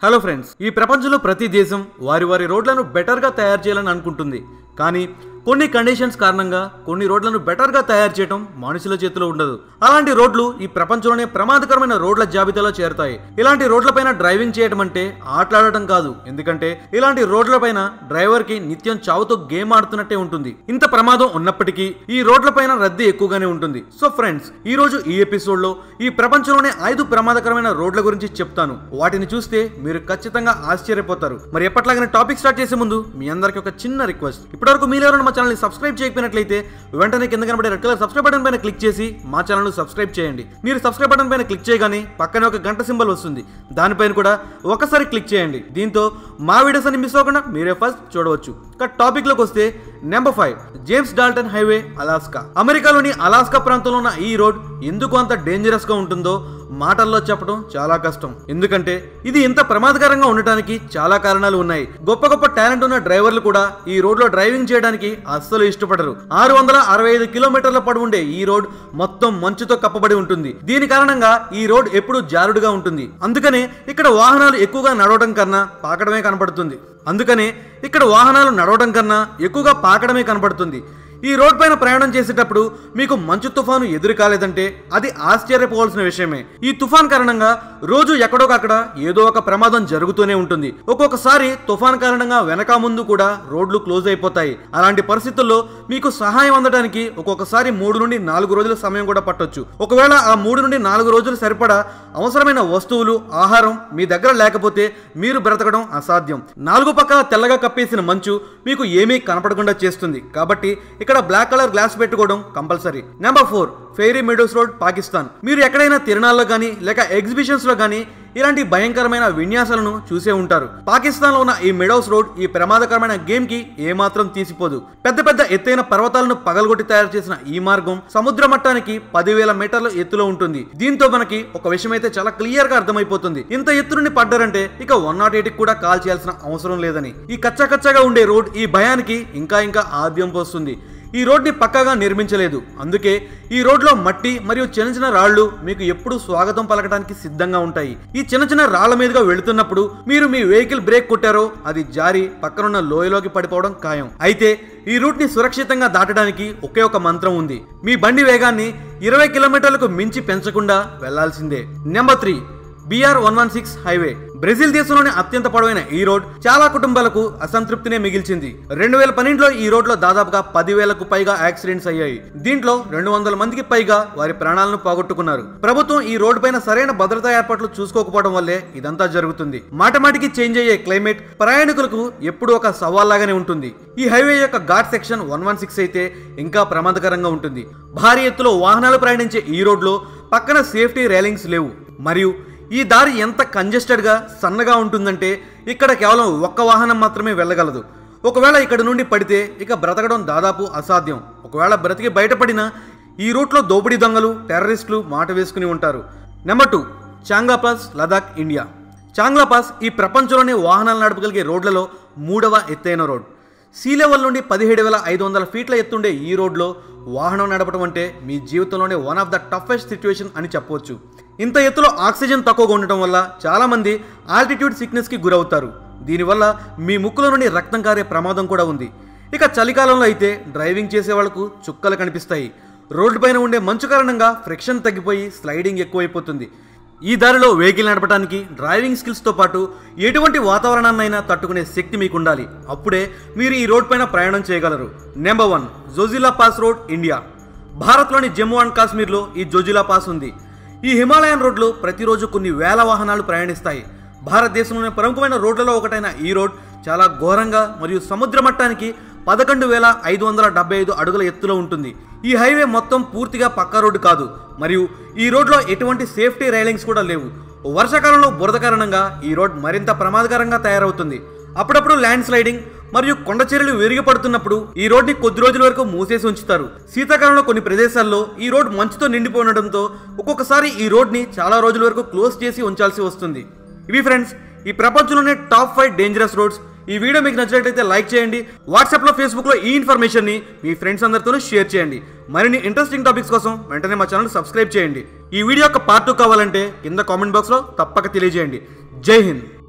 hello friends ఈ ప్రపంచంలో ప్రతి దేశం వారి వారి రోడ్లను బెటర్గా తయారు చేయాలని అనుకుంటుంది కానీ కొన్ని కండిషన్స్ కారణంగా కొన్ని రోడ్లను బెటర్గా తయారు చేయడం మనుషుల చేతిలో ఉండదు అలాంటి రోడ్లు ఈ ప్రపంచంలోనే ప్రమాదకరమైన రోడ్ల జాబితాలో చేరుతాయి ఇలాంటి రోడ్లపైన డ్రైవింగ్ చేయడం అంటే ఆటలాడటం కాదు ఎందుకంటే ఇలాంటి రోడ్లపైన డ్రైవర్ కి నిత్యం చావుతో గేమ్ ఆడుతున్నట్టే ఉంటుంది ఇంత ప్రమాదం ఉన్నప్పటికీ ఈ రోడ్లపైన రద్దీ ఎక్కువగానే ఉంటుంది సో ఫ్రెండ్స్ ఈ రోజు ఈ ఎపిసోడ్ లో ఈ ప్రపంచంలోనే ఐదు ప్రమాదకరమైన రోడ్ల గురించి చెప్తాను వాటిని చూస్తే మీరు ఖచ్చితంగా ఆశ్చర్యపోతారు మరి ఎప్పట్లాగానే టాపిక్ స్టార్ట్ చేసే ముందు మీ అందరికి ఒక చిన్న రిక్వెస్ట్ ఇప్పటివరకు మీరు ఎవరైనా మా ఛానల్ని సబ్స్క్రైబ్ చేయకపోయినట్లయితే వెంటనే కింద కనబడే రెడ్ కలర్ సబ్స్క్రైబ్ బటన్ పైన క్లిక్ చేసి మా ఛానల్ సబ్స్క్రైబ్ చేయండి మీరు సబ్స్క్రైబ్ బటన్ పైన క్లిక్ చేయగానే పక్కనే ఒక గంట సింబల్ వస్తుంది దానిపైన కూడా ఒకసారి క్లిక్ చేయండి దీంతో మా వీడియోస్ అన్ని మిస్ అవ్వకుండా మీరే ఫస్ట్ చూడవచ్చు ఇక టాపిక్ లోకి వస్తే number five James Dalton highway Alaska అమెరికాలోని అలాస్కా ప్రాంతంలో ఉన్న ఈ రోడ్ ఎందుకు అంత డేంజరస్ గా ఉంటుందో మాటల్లో చెప్పడం చాలా కష్టం ఎందుకంటే ఇది ఇంత ప్రమాదకరంగా ఉండటానికి చాలా కారణాలు ఉన్నాయి గొప్ప గొప్ప టాలెంట్ ఉన్న డ్రైవర్లు కూడా ఈ రోడ్ లో డ్రైవింగ్ చేయడానికి అస్సలు ఇష్టపడరు ఆరు వందల అరవై ఐదు కిలోమీటర్ల పొడవు ఉండే ఈ రోడ్ మొత్తం మంచుతో కప్పబడి ఉంటుంది దీని కారణంగా ఈ రోడ్ ఎప్పుడూ జారుడుగా ఉంటుంది అందుకనే ఇక్కడ వాహనాలు ఎక్కువగా నడవడం కన్నా పాకడమే కనబడుతుంది అందుకనే ఇక్కడ వాహనాలు నడవడం కన్నా ఎక్కువగా పాకడమే కనబడుతుంది ఈ రోడ్ పైన ప్రయాణం చేసేటప్పుడు మీకు మంచు తుఫాను ఎదురు కాలేదంటే అది ఆశ్చర్యపోవాల్సిన విషయమే ఈ తుఫాన్ కారణంగా రోజు ఎక్కడోకక్కడ ఏదో ఒక ప్రమాదం జరుగుతూనే ఉంటుంది ఒక్కొక్కసారి తుఫాన్ కారణంగా వెనక ముందు కూడా రోడ్లు క్లోజ్ అయిపోతాయి అలాంటి పరిస్థితుల్లో మీకు సహాయం అందడానికి ఒక్కొక్కసారి మూడు నుండి నాలుగు రోజుల సమయం కూడా పట్టొచ్చు ఒకవేళ ఆ మూడు నుండి నాలుగు రోజులు సరిపడా అవసరమైన వస్తువులు ఆహారం మీ దగ్గర లేకపోతే మీరు బ్రతకడం అసాధ్యం నాలుగు పక్కల తెల్లగా కప్పేసిన మంచు మీకు ఏమీ కనపడకుండా చేస్తుంది కాబట్టి ఇక్కడ బ్లాక్ కలర్ గ్లాస్ పెట్టుకోవడం compulsory number four fairy meadows road Pakistan మీరు ఎక్కడైనా తిరణాల్లో కానీ లేక ఎగ్జిబిషన్స్ లో కానీ ఇలాంటి భయంకరమైన విన్యాసాలను చూసే ఉంటారు పాకిస్తాన్ లో ఉన్న ఈ మెడోస్ రోడ్ ఈ ప్రమాదకరమైన గేమ్ కి ఏమాత్రం తీసిపోదు పెద్ద పెద్ద ఎత్తైన పర్వతాలను పగలగొట్టి తయారు చేసిన ఈ మార్గం సముద్ర మట్టానికి పదివేల మీటర్ల ఎత్తులో ఉంటుంది దీంతో మనకి ఒక విషయం అయితే చాలా క్లియర్ గా అర్థమైపోతుంది ఇంత ఎత్తు నుండి పడ్డారంటే ఇక వన్ నాట్ ఎయిట్ కూడా కాల్ చేయాల్సిన అవసరం లేదని ఈ కచ్చా కచ్చగా ఉండే రోడ్ ఈ భయానికి ఇంకా ఇంకా ఆద్యం పోస్తుంది ఈ రోడ్ని పక్కాగా నిర్మించలేదు అందుకే ఈ రోడ్లో మట్టి మరియు చిన్న చిన్న రాళ్లు మీకు ఎప్పుడు స్వాగతం పలకడానికి సిద్ధంగా ఉంటాయి ఈ చిన్న చిన్న రాళ్ల మీదుగా వెళుతున్నప్పుడు మీరు మీ వెహికల్ బ్రేక్ కొట్టారో అది జారి పక్కనున్న లోయలోకి పడిపోవడం ఖాయం అయితే ఈ రూట్ ని సురక్షితంగా దాటడానికి ఒకే ఒక మంత్రం ఉంది మీ బండి వేగాన్ని ఇరవై కిలోమీటర్లకు మించి పెంచకుండా వెళ్లాల్సిందే number three BR one one six highway Brazil దేశంలోని అత్యంత పొడవైన ఈ రోడ్ చాలా కుటుంబాలకు అసంతృప్తినే మిగిల్చింది రెండు వేల పన్నెండులో ఈ రోడ్ లో దాదాపుగా పదివేలకు పైగా యాక్సిడెంట్స్ అయ్యాయి దీంట్లో రెండు వందల మందికి పైగా వారి ప్రాణాలను పోగొట్టుకున్నారు ప్రభుత్వం ఈ రోడ్డు పైన సరైన భద్రతా ఏర్పాట్లు చూసుకోకపోవడం వల్లే ఇదంతా జరుగుతుంది మాటమాటికి చేంజ్ అయ్యే క్లైమేట్ ప్రయాణికులకు ఎప్పుడూ ఒక సవాల్లాగానే ఉంటుంది ఈ హైవే యొక్క ghat section one one six అయితే ఇంకా ప్రమాదకరంగా ఉంటుంది భారీ ఎత్తులో వాహనాలు ప్రయాణించే ఈ రోడ్లో పక్కన సేఫ్టీ రైలింగ్స్ లేవు మరియు ఈ దారి ఎంత కంజెస్టెడ్గా సన్నగా ఉంటుందంటే ఇక్కడ కేవలం ఒక్క వాహనం మాత్రమే వెళ్ళగలదు ఒకవేళ ఇక్కడ నుండి పడితే ఇక బ్రతకడం దాదాపు అసాధ్యం ఒకవేళ బ్రతికి బయటపడినా ఈ రూట్లో దోపిడీ దొంగలు టెర్రరిస్టులు మాట వేసుకుని ఉంటారు number two Changa pass Ladakh India Changla pass ఈ ప్రపంచంలోనే వాహనాలు నడపగలిగే రోడ్లలో మూడవ ఎత్తైన రోడ్ సీ లెవెల్ నుండి పదిహేడు వేల ఐదు వందల ఫీట్ల ఎత్తుండే ఈ రోడ్లో వాహనం నడపడం అంటే మీ జీవితంలోనే one of the toughest situation అని చెప్పవచ్చు ఇంత ఎత్తులో ఆక్సిజన్ తక్కువగా ఉండటం వల్ల చాలామంది ఆల్టిట్యూడ్ సిక్నెస్కి గురవుతారు దీనివల్ల మీ ముక్కులో నుండి రక్తం కారే ప్రమాదం కూడా ఉంది ఇక చలికాలంలో అయితే డ్రైవింగ్ చేసే వాళ్లకు చుక్కలు కనిపిస్తాయి రోడ్డు పైన ఉండే మంచు కారణంగా ఫ్రిక్షన్ తగ్గిపోయి స్లైడింగ్ ఎక్కువైపోతుంది ఈ దారిలో వెహికల్ నడపడానికి డ్రైవింగ్ స్కిల్స్తో పాటు ఎటువంటి వాతావరణాన్నైనా తట్టుకునే శక్తి మీకు ఉండాలి అప్పుడే మీరు ఈ రోడ్ పైన ప్రయాణం చేయగలరు number one Zojila pass road India భారత్లోని జమ్మూ అండ్ కాశ్మీర్లో ఈ జోజిలా పాస్ ఉంది ఈ హిమాలయన్ రోడ్లు ప్రతిరోజు కొన్ని వేల వాహనాలు ప్రయాణిస్తాయి భారతదేశంలోని ప్రముఖమైన రోడ్లలో ఒకటైన ఈ రోడ్ చాలా ఘోరంగా మరియు సముద్ర మట్టానికి పదకొండు వేల ఐదు వందల డెబ్బై ఐదు అడుగుల ఎత్తులో ఉంటుంది ఈ హైవే మొత్తం పూర్తిగా పక్కా రోడ్డు కాదు మరియు ఈ రోడ్లో ఎటువంటి సేఫ్టీ రైలింగ్స్ కూడా లేవు వర్షాకాలంలో బురద కారణంగా ఈ రోడ్ మరింత ప్రమాదకరంగా తయారవుతుంది అప్పుడప్పుడు ల్యాండ్ స్లైడింగ్ మరియు కొండ చర్యలు విరిగిపడుతున్నప్పుడు ఈ రోడ్ని కొద్ది రోజుల వరకు మూసేసి ఉంచుతారు శీతాకాలంలో కొన్ని ప్రదేశాల్లో ఈ రోడ్ మంచుతో నిండిపోయి ఉండడంతో ఒక్కొక్కసారి ఈ రోడ్ని చాలా రోజుల వరకు క్లోజ్ చేసి ఉంచాల్సి వస్తుంది ఇవి ఫ్రెండ్స్ ఈ ప్రపంచంలోనే టాప్ ఫైవ్ డేంజరస్ రోడ్స్ ఈ వీడియో మీకు నచ్చినట్లయితే లైక్ చేయండి వాట్సాప్లో ఫేస్బుక్లో ఈ ఇన్ఫర్మేషన్ని మీ ఫ్రెండ్స్ అందరితో షేర్ చేయండి మరిన్ని ఇంట్రెస్టింగ్ టాపిక్స్ కోసం వెంటనే మా ఛానల్ సబ్స్క్రైబ్ చేయండి ఈ వీడియో యొక్క పార్ట్ టూ కావాలంటే కింద కామెంట్ బాక్స్లో తప్పక తెలియజేయండి జై హింద్